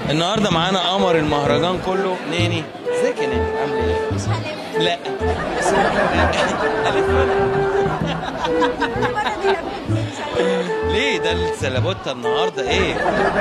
النهارده معانا قمر المهرجان كله ناني ازيك يا ناني عامله ايه؟ مش هلف لا ألف أنا. المرة دي لفت مش هلف ليه ده السلابوتا النهارده ايه؟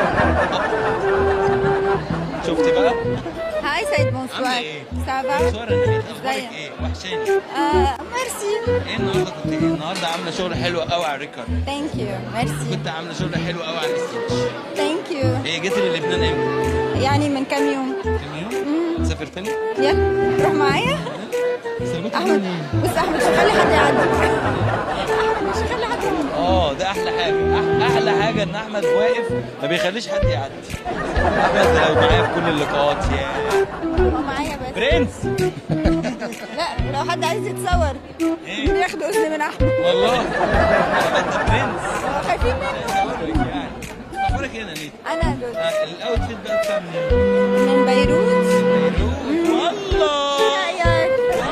شفتي بقى؟ هاي سيد عامله بونسوار ايه؟ سافا سارة نانيت اخبارك ازيك؟ ايه؟ وحشاني آه ميرسي ايه النهارده كنت ايه؟ النهارده عامله شغل حلو قوي على الريكورد ثانك يو ميرسي كنت عامله شغل حلو قوي على الستيج ثانك يو ايه جيتي للبنان امتى؟ يعني من كم يوم كام يوم؟ سافر تاني؟ يلا روح معايا سلابوتا احمد بص احمد مش هخلي حد يعدي احمد مش هخلي حد يعدي اه ده احلى حاجه أح- احلى حاجه ان احمد واقف ما بيخليش حد يعدي احمد ده لو معايا في كل اللقاءات يا هو معايا بس برنس لا لو حد عايز يتصور ايه بياخد اذن من احمد والله احمد ده برنس خايفين منه أقولك يعني اخبارك ايه يا نانيت انا دول آه، الاوتفيت بقى بتاع منين؟ من بيروت بيروت والله يا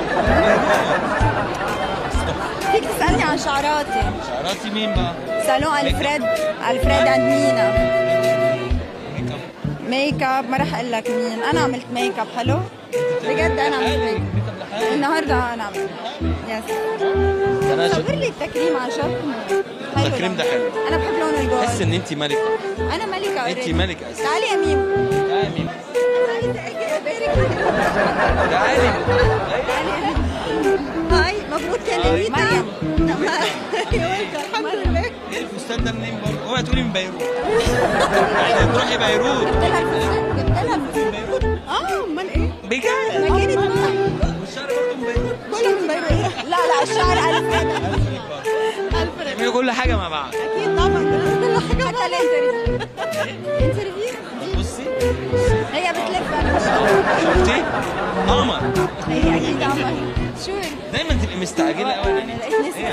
فيك تسألني عن شعراتي شعراتي مين بقى؟ صالون الفريد الفريد عند مينا ميك اب ميك اب ما راح اقول لك مين انا عملت ميك اب حلو بجد انا عملت ميك اب ميك اب لحالك النهارده انا عملت يس ده انا شو- صور لي التكريم عشان حلو التكريم ده لونه. حلو. انا بحب لون تحس الجول ان انت ملكه انا ملكه انت already. ملكه اساسا تعالي يا ميم تعالي مين؟ تعالي اجي ابارك تعالي تعالي يا ميم. هاي مبروك يا هاي. نانيتا مريم الحمد لله ايه الفستان ده منين برضه؟ اوعي تقولي من بيروت يعني تروحي بيروت جبت لها الفستان جبت لها الفستان اه امال ايه بجد مكانة والشعر برضه من بيروت كله من بيروت لا لا الشعر ألف ألف تعملوا كل حاجه مع بعض أكيد طبعا كل حاجة حتى الانترفيو الانترفيو بصي هي بتلف أنا مش شفتي؟ قمر هي أكيد عمر شو دايما تبقي مستعجله قوي أنا يعني لقيت نسيت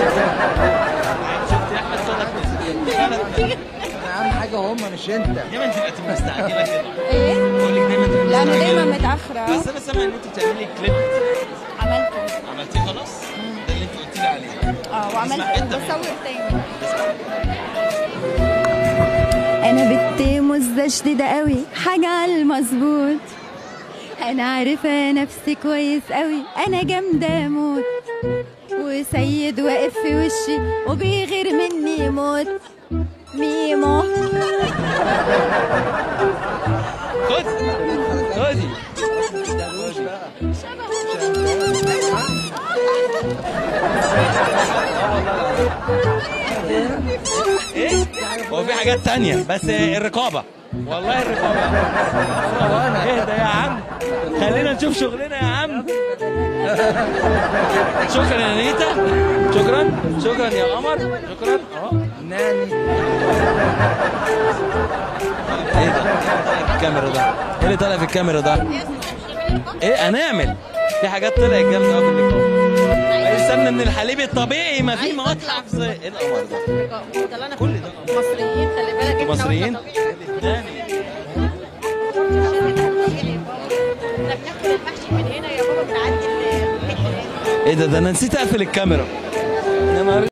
شفتي احمد صوتك اهم حاجه هم مش انت دايما تبقى تبقى مستعجله كده إيه؟ بقول لك دايما تبقى لأنه دايما مستعجله متأخرة بس انا سامع ان انت بتعملي كليب عملته عملتيه خلاص؟ ده اللي انت قلتي لي عليه اه وعملت اسمع حتة منه. بصور تاني انا بنت مزة شديدة قوي حاجة على المظبوط انا عارفة نفسي كويس قوي انا جامدة موت وسيد واقف في وشي وبيغير مني موت ميمو خد خدي ايه؟ هو في حاجات تانية بس الرقابة والله الرقابة اهدى يا عم خلينا نشوف شغلنا يا عم شكرا يا نيتا شكرا شكرا يا قمر شكرا اه ناني ايه ده؟ في الكاميرا ده؟ ايه اللي طالع في الكاميرا ده؟ ايه هنعمل؟ في حاجات طلعت جامده قوي في اللقاء استنى ان الحليب الطبيعي ما فيه مواد حافظه ايه القمر ده؟ طلعنا كل ده مصريين خلي بالك انتوا إحنا مصريين؟ قلنا يعني طبيعي. احنا بناكل المحشي من هنا يا بابا بنعدي الحته ايه ده ده انا نسيت اقفل الكاميرا يا نهار